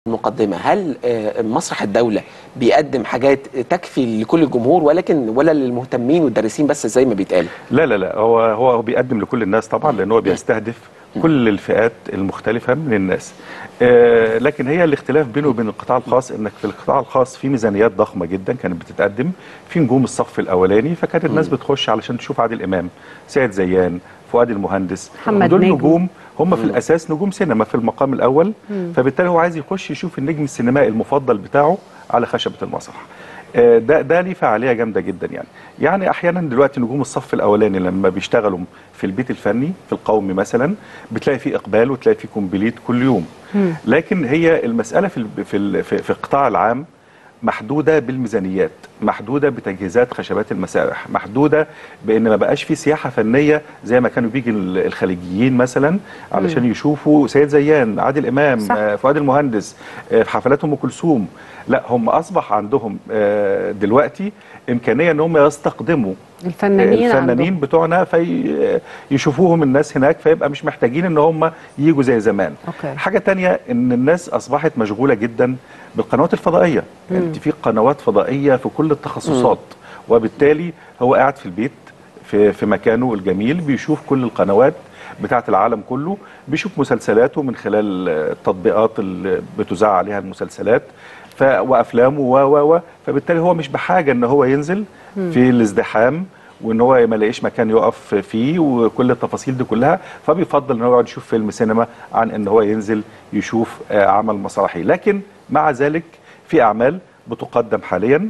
المقدمه هل آه، مسرح الدوله بيقدم حاجات تكفي لكل الجمهور ولكن ولا للمهتمين والدارسين بس زي ما بيتقال لا لا لا هو هو بيقدم لكل الناس طبعا لان هو بيستهدف كل الفئات المختلفه من الناس آه لكن هي الاختلاف بينه وبين القطاع الخاص انك في القطاع الخاص في ميزانيات ضخمه جدا كانت بتتقدم في نجوم الصف الاولاني فكانت الناس بتخش علشان تشوف عادل امام سيد زيان فؤاد المهندس محمد دول نجم. نجوم هم في الاساس نجوم سينما في المقام الاول فبالتالي هو عايز يخش يشوف النجم السينمائي المفضل بتاعه على خشبه المسرح آه، ده ده ليه فعاليه جامده جدا يعني يعني احيانا دلوقتي نجوم الصف الاولاني لما بيشتغلوا في البيت الفني في القومي مثلا بتلاقي فيه اقبال وتلاقي فيه كومبليت كل يوم لكن هي المساله في ال- في ال- في في القطاع العام محدوده بالميزانيات محدوده بتجهيزات خشبات المسارح محدوده بان ما بقاش في سياحه فنيه زي ما كانوا بيجي ال- الخليجيين مثلا علشان يشوفوا سيد زيان عادل امام صح. آه، فؤاد المهندس آه، في حفلات ام كلثوم لا هم اصبح عندهم آه، دلوقتي امكانيه ان هم يستقدموا الفنانين الفنانين عندهم. بتوعنا فيشوفوهم الناس هناك فيبقى مش محتاجين ان هم يجوا زي زمان أوكي. حاجه تانية ان الناس اصبحت مشغوله جدا بالقنوات الفضائيه انت في قنوات فضائيه في كل التخصصات وبالتالي هو قاعد في البيت في في مكانه الجميل بيشوف كل القنوات بتاعه العالم كله بيشوف مسلسلاته من خلال التطبيقات اللي بتذاع عليها المسلسلات ف وافلامه و و و فبالتالي هو مش بحاجه ان هو ينزل في الازدحام وان هو ما لاقيش مكان يقف فيه وكل التفاصيل دي كلها فبيفضل ان هو يقعد يشوف فيلم سينما عن ان هو ينزل يشوف آه، عمل مسرحي لكن مع ذلك في اعمال بتقدم حاليا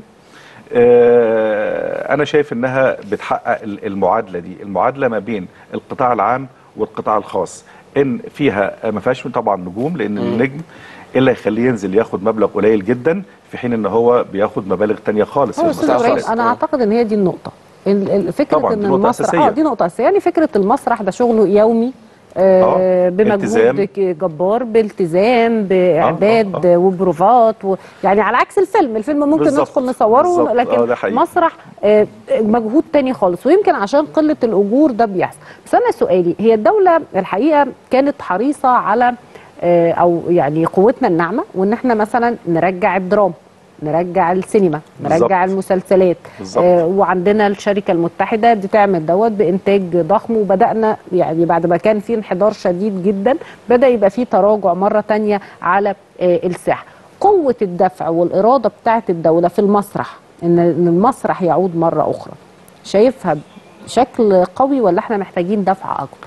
آه، انا شايف انها بتحقق ال- المعادله دي المعادله ما بين القطاع العام والقطاع الخاص ان فيها ما فيهاش طبعا نجوم لان النجم الا يخليه ينزل ياخد مبلغ قليل جدا في حين ان هو بياخد مبالغ تانية خالص هو في استاذ المسرح. ابراهيم انا اعتقد ان هي دي النقطه ال- ال- فكره طبعاً، ان دي نقطة المسرح أساسية. اه دي نقطه اساسيه يعني فكره المسرح ده شغله يومي آه آه، بمجهود التزام. ك- جبار بالتزام باعداد آه، وبروفات و... يعني على عكس الفيلم الفيلم ممكن بالظبط، ندخل نصوره بالظبط، آه، لكن ده حقيقي. مسرح آه مجهود تاني خالص ويمكن عشان قله الاجور ده بيحصل بس انا سؤالي هي الدوله الحقيقه كانت حريصه على آه او يعني قوتنا الناعمه وان احنا مثلا نرجع الدراما نرجع السينما بالظبط. نرجع المسلسلات بالظبط. آه وعندنا الشركه المتحده بتعمل دوت بانتاج ضخم وبدانا يعني بعد ما كان في انحدار شديد جدا بدا يبقى في تراجع مره تانية على آه الساحه قوه الدفع والاراده بتاعه الدوله في المسرح ان إن المسرح يعود مره اخرى شايفها بشكل قوي ولا احنا محتاجين دفع اكبر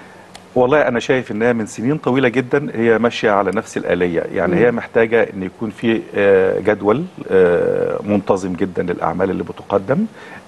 والله انا شايف انها من سنين طويله جدا هي ماشيه على نفس الاليه يعني هي محتاجه ان يكون في آه، جدول آه، منتظم جدا للاعمال اللي بتقدم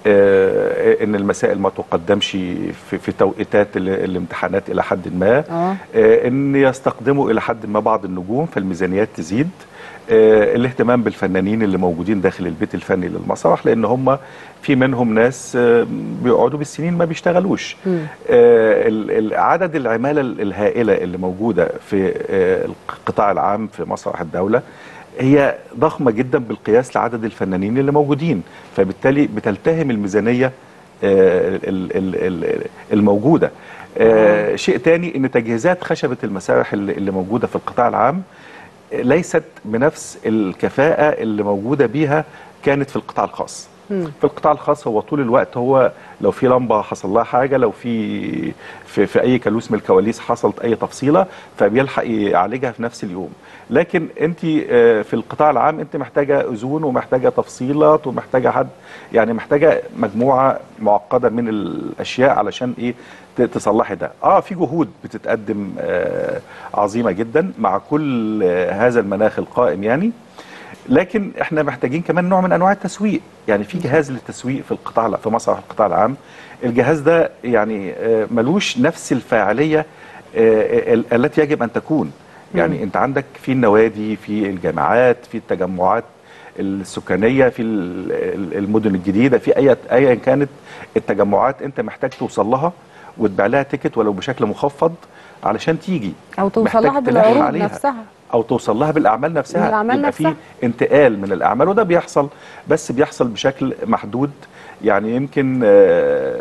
آه، ان المسائل ما تقدمش في في توقيتات ال- الامتحانات الى حد ما اه آه، ان يستخدموا الى حد ما بعض النجوم فالميزانيات تزيد آه، الاهتمام بالفنانين اللي موجودين داخل البيت الفني للمسرح لان هم في منهم ناس آه، بيقعدوا بالسنين ما بيشتغلوش مم. آه، ال- ال- عدد العماله ال- الهائله اللي موجوده في آه، القطاع العام في مسرح الدوله هي ضخمه جدا بالقياس لعدد الفنانين اللي موجودين فبالتالي بتلتهم الميزانيه آه، ال- ال- ال- الموجوده آه، شيء تاني ان تجهيزات خشبه المسارح اللي اللي موجوده في القطاع العام ليست بنفس الكفاءه اللي موجوده بيها كانت في القطاع الخاص مم. في القطاع الخاص هو طول الوقت هو لو في لمبه حصل لها حاجه لو في في, في اي كالوس من الكواليس حصلت اي تفصيله فبيلحق يعالجها في نفس اليوم لكن انت آه، في القطاع العام انت محتاجه اذون ومحتاجه تفصيلات ومحتاجه حد يعني محتاجه مجموعه معقده من الاشياء علشان ايه ت- تصلحي ده اه في جهود بتتقدم آه عظيمه جدا مع كل آه هذا المناخ القائم يعني لكن احنا محتاجين كمان نوع من انواع التسويق يعني في جهاز للتسويق في القطاع في مسرح القطاع العام الجهاز ده يعني آه، ملوش نفس الفاعليه آه، ال- التي يجب ان تكون يعني انت عندك في النوادي في الجامعات في التجمعات السكانيه في ال- ال- المدن الجديده في اي ايا كانت التجمعات انت محتاج توصل لها وتبيع لها تيكت ولو بشكل مخفض علشان تيجي او توصل محتاج لها تلح بالعروض عليها. نفسها او توصل لها بالاعمال نفسها بالأعمال يبقى نفسها. في انتقال من الاعمال وده بيحصل بس بيحصل بشكل محدود يعني يمكن آه،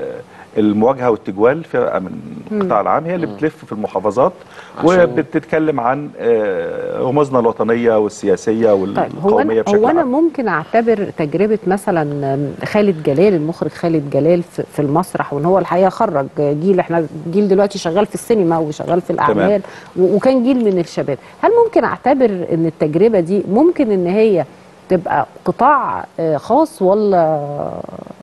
المواجهه والتجوال فرقه من القطاع العام هي اللي بتلف في المحافظات عشان- وبتتكلم عن آه، رموزنا الوطنيه والسياسيه طيب هو والقوميه انا بشكل هو انا عام ممكن اعتبر تجربه مثلا خالد جلال المخرج خالد جلال في في المسرح وان هو الحقيقه خرج جيل احنا جيل دلوقتي شغال في السينما وشغال في الاعمال و- وكان جيل من الشباب هل ممكن اعتبر ان التجربه دي ممكن ان هي تبقى قطاع آه، خاص ولا